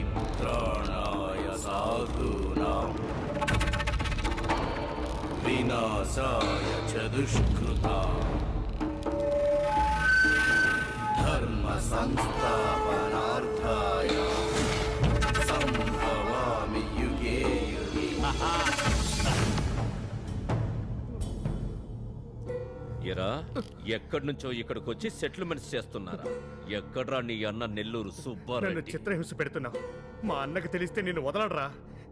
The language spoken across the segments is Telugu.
పరిత్రాణాయ సాధూనాం వినాశాయ చ దుష్కృతా ధర్మ సంస్థాపనార్థాయ సంభవామి యుగే యుగే ఎరా ఎక్కడి నుంచో ఇక్కడికి వచ్చి సెటిల్మెంట్స్ చేస్తున్నారా ఎక్కడ్రా నీ అన్న నెల్లూరు నన్ను సుబ్బారెడ్డి చిత్రహింస పెడుతున్నావు మా అన్నకు తెలిస్తే నిన్ను వదలడరా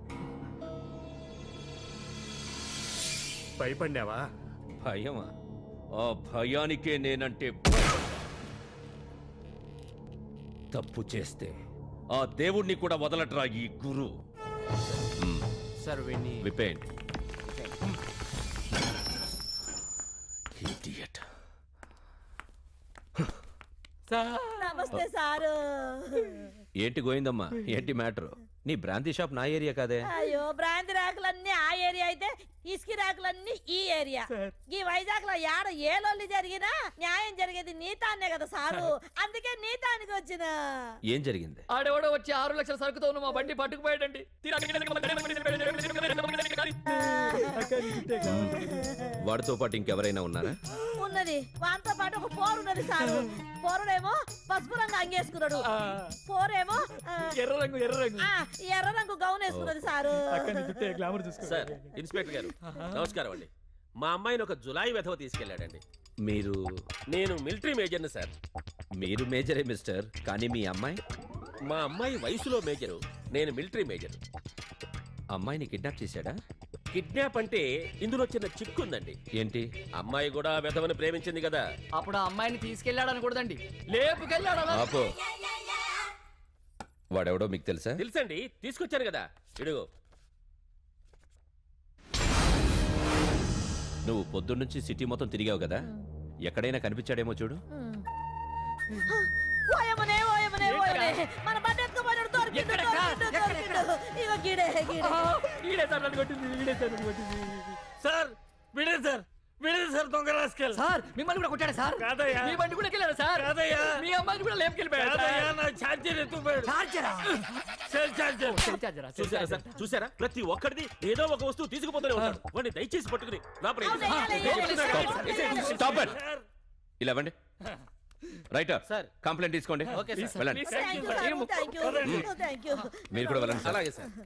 భయపడినావా భయమా ఆ భయానికే నేనంటే భయం. తప్పు చేస్తే ఆ దేవుణ్ణి కూడా వదలట్రా ఈ గురు సార్ విని విపేన్ Idiot. నమస్తే సారు ఏంటి గోయిందమ్మా ఏంటి మ్యాటర్ నీ బ్రాంతి షాప్ నా ఏరియా కాదే అయ్యో బ్రాంతి రాకులన్నీ ఆ ఏరియా అయితే ఇసుకి రాకులన్నీ ఈ ఏరియా ఈ వైజాగ్ లో ఏడ ఏ లొల్లి జరిగినా న్యాయం జరిగేది నీతాన్నే కదా సారు అందుకే నీతానికి వచ్చిన ఏం జరిగింది ఆడెవడో వచ్చి ఆరు లక్షల సరుకుతో ఉన్న మా బండి పట్టుకుపోయాడండి వాడితో పాటు ఇంకెవరైనా ఉన్నారా ఉన్నది వాంతో పాటు ఒక పోరు ఉన్నది సారు పోరుడేమో పసుపు రంగు అంగేసుకున్నాడు పోరేమో ఆ, ఎర్ర రంగు ఎర్ర రంగు ఆ, ఎర్ర రంగు గౌన్ వేసుకున్నది సారు గ్లామర్ చూసుకో సార్ ఇన్స్పెక్టర్ గారు నమస్కారం అండి మా అమ్మాయిని ఒక జులాయి వెధవ తీసుకెళ్ళాడండి మీరు నేను మిలిటరీ మేజర్ని సార్ మీరు మేజరే మిస్టర్ కానీ మీ అమ్మాయి మా అమ్మాయి వయసులో మేజరు నేను మిలిటరీ మేజర్ అమ్మాయిని కిడ్నాప్ చేశాడా కిడ్నాప్ అంటే ఇందులో చిన్న చిక్కు ఉందండి ఏంటి అమ్మాయి కూడా వెధవని ప్రేమించింది కదా అప్పుడు ఆ అమ్మాయిని తీసుకెళ్ళాడు అనకూడదండి లేపుకెళ్ళాడు అలా. ఆపో వాడెవడో మీకు తెలుసా తెలుసండి తీసుకొచ్చాను కదా ఇడుగు నువ్వు పొద్దున్నుంచి సిటీ మొత్తం తిరిగావు కదా ఎక్కడైనా కనిపించాడేమో చూడు ఓయమనే ఓయమనే ఓయమనే మన బండి ఎత్తుకుపోయినాడు దొరికిండు ఎక్కడెక్కడ? దొరికిండు దొరికిండు ఇగో గీడే గీడే ఆ, ఈడే సార్ నన్ను కొట్టింది ఈడే సార్ నన్ను కొట్టింది సార్ విడేది సార్ విడేది సార్ దొంగ రాసుకెళ్ళి సార్ మిమ్మల్ని కూడా కొట్టాడు సార్ కాదయ్యా. మీ బండి కూడా వెళ్ళాడు సార్ కాదయ్యా. మీ అమ్మాయిని కూడా లేపుకెళ్ళిపోయాడు కాదయ్యా నా ఛార్జర్ ఎత్తుకుపోయాడు చార్జరా సెల్ ఛార్జర్ చార్జరా చూసారా సార్ చూసారా ప్రతి ఒక్కడిది ఏదో ఒక వస్తువు తీసుకుపోతూనే ఉంటాడు వాడిని దయచేసి పట్టుకుని లోపల వేసేయండి. Stop it. ఇలా ఇవ్వండి రైటర్ సార్. కంప్లైంట్ తీసుకోండి ఓకే సార్. వెళ్ళండి thank you sir thank you thank you మీరు కూడా వెళ్ళండి సార్. అలాగే సార్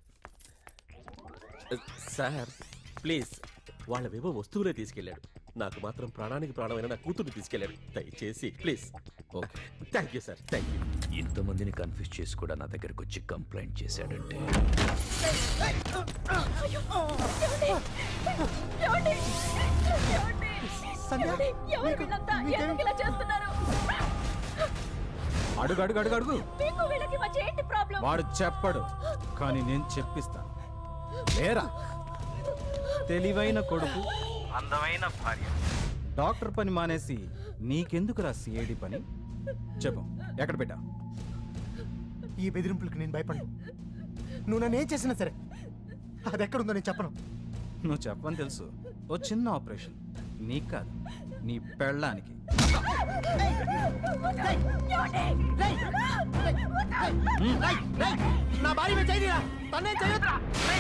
సార్ ప్లీజ్ వాళ్ళవేవో వస్తువులే తీసుకెళ్ళాడు నాకు మాత్రం ప్రాణానికి ప్రాణమైన నా కూతుర్ని తీసుకెళ్ళాడు దయచేసి please okay thank you sir thank you ఇంతమందిని కన్ఫ్యూజ్ చేసి కూడా నా దగ్గరకు వచ్చి కంప్లైంట్ చేశాడంటే ఎవరు వీళ్ళంతా ఎందుకు ఇలా చేస్తున్నారు అడుగు అడుగు అడుగు అడుగు మీకు వీళ్ళకి మధ్య ఏంటి ప్రాబ్లం వాడు చెప్పడు కానీ నేను చెప్పిస్తా లేరా తెలివైన కొడుకు అందమైన భార్య డాక్టర్ పని మానేసి నీకెందుకురా సిఐడి పని చెప్పు ఎక్కడ పెట్టా ఈ బెదిరింపులకు నేను భయపడను నువ్వు నన్ను ఏం చేసినా సరే అది ఎక్కడుందో నేను చెప్పను నువ్వు చెప్పని తెలుసు ఓ చిన్న ఆపరేషన్ నీకు కాదు నీ పెళ్ళానికి నా భార్య మీద చేయి తీరా. తన్నేం చేయొద్దురా.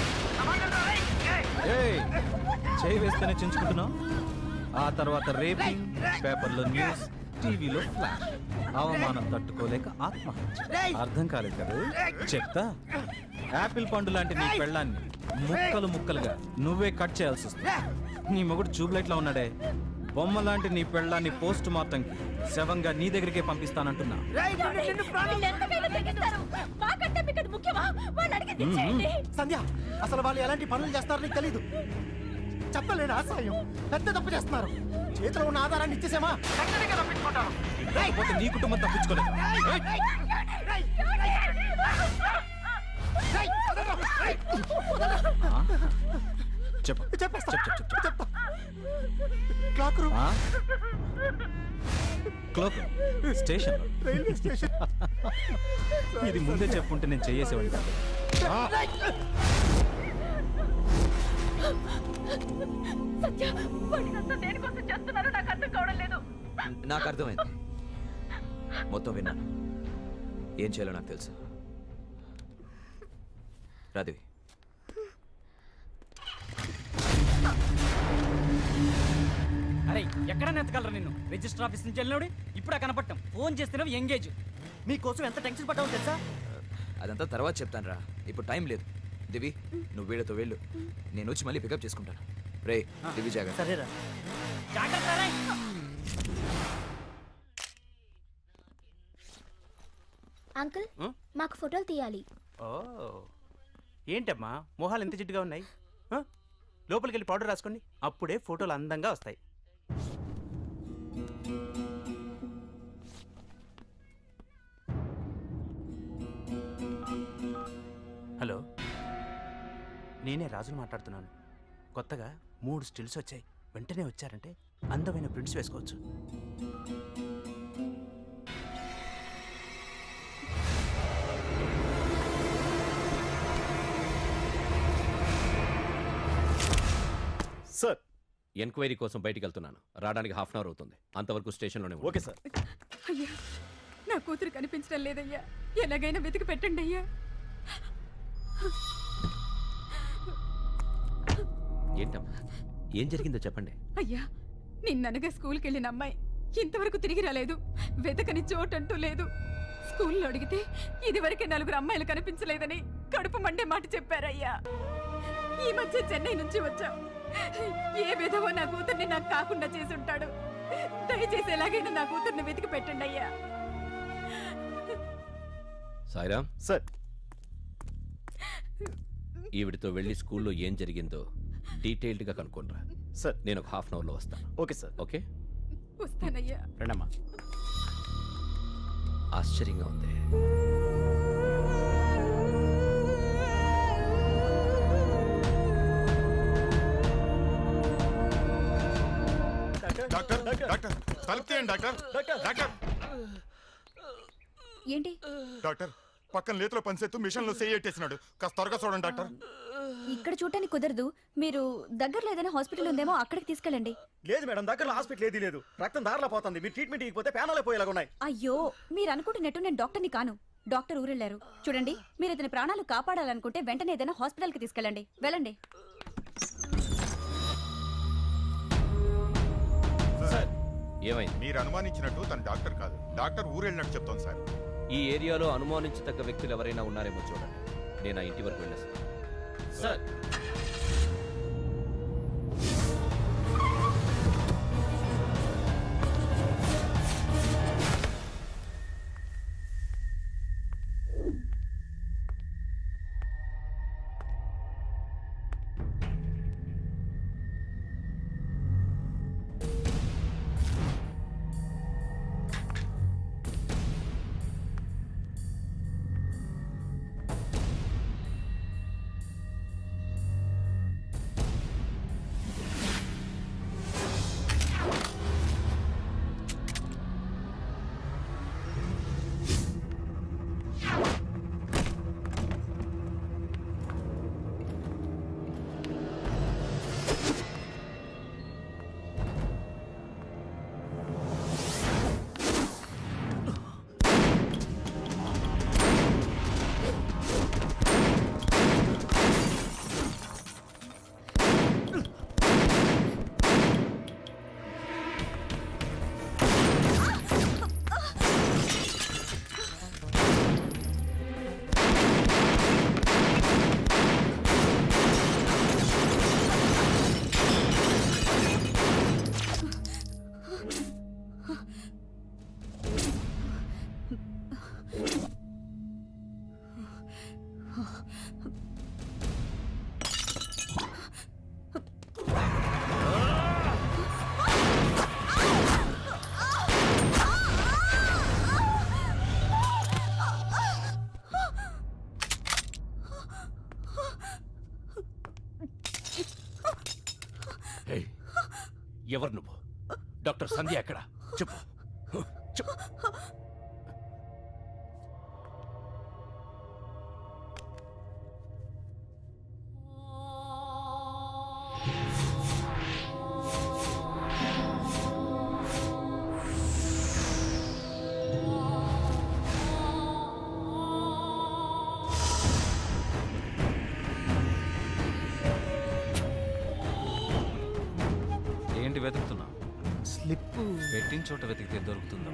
ఏయ్, చేయి వేస్తేనే చించుకుంటున్నావు ఆ తర్వాత రేపింగ్ పేపర్లో న్యూస్ టీవీలో ఫ్లాష్ అవమానం తట్టుకోలేక ఆత్మహత్య అర్థం కాలేదు కదా చెప్తా యాపిల్ పండు లాంటి నీ పెళ్ళాన్ని ముక్కలు ముక్కలుగా నువ్వే కట్ చేయాల్సి వస్తుంది నీ మొగుడు ట్యూబ్లైట్ లో ఉన్నాడే బొమ్మ లాంటి నీ పెళ్ళాన్ని పోస్ట్ మార్టం కి శవంగా నీ దగ్గరికే పంపిస్తానంటున్నా వీళ్ళు ఎంతకైనా తెగిస్తారు మాకంటే మీకు అది ముఖ్యమా వాళ్ళు అడిగింది చేయండి సంధ్య అసలు వాళ్ళు ఎలాంటి పనులు చేస్తారో నీకు తెలీదు చెప్పలేని ఆశయం పెద్ద తప్పు చేస్తున్నారు చేతిలో ఉన్న ఆధారాన్ని ఇచ్చేసామా ఎక్కడికి తప్పించుకుంటారు లేకపోతే నీ కుటుంబం తప్పించుకోలేదు చెప్పు చెప్పేస్తా చెప్పు చెప్పు చెప్పు చెప్తా క్లాక్ రూమ్ ఆ? క్లోక్ స్టేషన్ రైల్వే స్టేషన్ ఇది ముందే చెప్పుంటే నేను చేసేవాడిని కాదు సత్య వాడినంతా దేనికోసం చేస్తున్నారో నాకు అర్థం కావడం లేదు నాకు అర్థమైంది మొత్తం విన్నాను ఏం చేయాలో నాకు తెలుసు రాదేవి అరే ఎక్కడ నెత్తగలరా నిన్ను రిజిస్టర్ ఆఫీస్ నుంచి వెళ్ళినోడు ఇప్పుడే కనపడటం ఫోన్ చేస్తున్నావు ఎంగేజ్ మీకోసం ఎంత టెన్షన్ పడ్డావు తెలుసా అదంతా తర్వాత చెప్తాను రా ఇప్పుడు టైం లేదు దివి నువ్వు వీళ్ళతో వెళ్ళు నేను వచ్చి మళ్ళీ పికప్ చేసుకుంటాను రే దివి జాగ్రత్త సరేరా జాగ్రత్త రే. అంకుల్ మాకు ఫోటోలు తీయాలి ఓ ఏంటమ్మా మొహాలు ఎంత జిడ్డుగా ఉన్నాయి ఆ? లోపలికి వెళ్ళి పౌడర్ రాసుకోండి అప్పుడే ఫోటోలు అందంగా వస్తాయి హలో నేనే రాజును మాట్లాడుతున్నాను కొత్తగా మూడు స్టిల్స్ వచ్చాయి వెంటనే వచ్చారంటే అందమైన ప్రింట్స్ వేసుకోవచ్చు సార్ ఎంక్వైరీ కోసం బయటికి వెళ్తున్నాను రావడానికి హాఫ్ అన్ అవర్ అవుతుంది అంతవరకు స్టేషన్లోనే ఉండు. ఓకే సార్ అయ్యా నా కూతురు కనిపించడం లేదయ్యా ఎలాగైనా వెతికి పెట్టండి అయ్యా ఏంటమ్మా ఏం జరిగిందో చెప్పండి అయ్యా నిన్ననగా స్కూల్కి వెళ్ళిన అమ్మాయి ఇంతవరకు తిరిగి రాలేదు వెతకని చోటంటూ లేదు స్కూల్లో అడిగితే ఇదివరకే నలుగురు అమ్మాయిలు కనిపించలేదని కడుపు మండే మాట చెప్పారయ్యా ఈ మధ్య చెన్నై నుంచి వచ్చాం ఏ విధవో నా కూతుర్ని నాకు కాకుండా చేసి ఉంటాడు దయచేసి ఎలాగైనా నా కూతుర్ని వెతికి పెట్టండి అయ్యా సాయిరామ్ సార్ ఈవిడితో వెళ్ళి స్కూల్లో ఏం జరిగిందో డీటెయిల్డ్గా కనుక్కోనరా సార్ నేను ఒక హాఫ్ అన్ అవర్లో వస్తాను ఓకే సార్ ఓకే వస్తానయ్యా రండమ్మా ఆశ్చర్యంగా ఉంది డాక్టర్ డాక్టర్ తలుపు తీయండి డాక్టర్ డాక్టర్ ఏంటి డాక్టర్ పక్కన లేతులో పనిచేస్తూ మిషన్ లో ఎట్టేసినాడు కాస్త త్వరగా చూడండి డాక్టర్ ఇక్కడ చూడటానికి కుదరదు మీరు దగ్గరలో ఏదైనా హాస్పిటల్ ఉందేమో అక్కడికి తీసుకెళ్ళండి లేదు మేడం దగ్గరలో హాస్పిటల్ ఏది లేదు రక్తం దారిలో పోతుంది మీరు ట్రీట్మెంట్ ఇవ్వకపోతే ప్యానాలే పోయేలాగా ఉన్నాయి అయ్యో మీరు అనుకుంటున్నట్టు నేను డాక్టర్ని కాను డాక్టర్ ఊరెళ్ళారు చూడండి మీరు ఇతని ప్రాణాలు కాపాడాలనుకుంటే వెంటనే ఏదైనా హాస్పిటల్కి తీసుకెళ్ళండి వెళ్ళండి సార్ ఏమైంది మీరు అనుమానించినట్టు తన డాక్టర్ కాదు డాక్టర్ ఊరెళ్ళినట్టు చెప్తాను సార్ ఈ ఏరియాలో అనుమానించదగ్గ వ్యక్తులు ఎవరైనా ఉన్నారేమో చూడండి నేను ఆ ఇంటి వరకు వెళ్ళేస్తాను సార్ ఏయ్, ఎవరు నువ్వు డాక్టర్ సంధ్య ఎక్కడ చెప్పు చెప్పు వెతుకుతున్నా స్లిప్ పెట్టిన చోట వెతికితే దొరుకుతుందో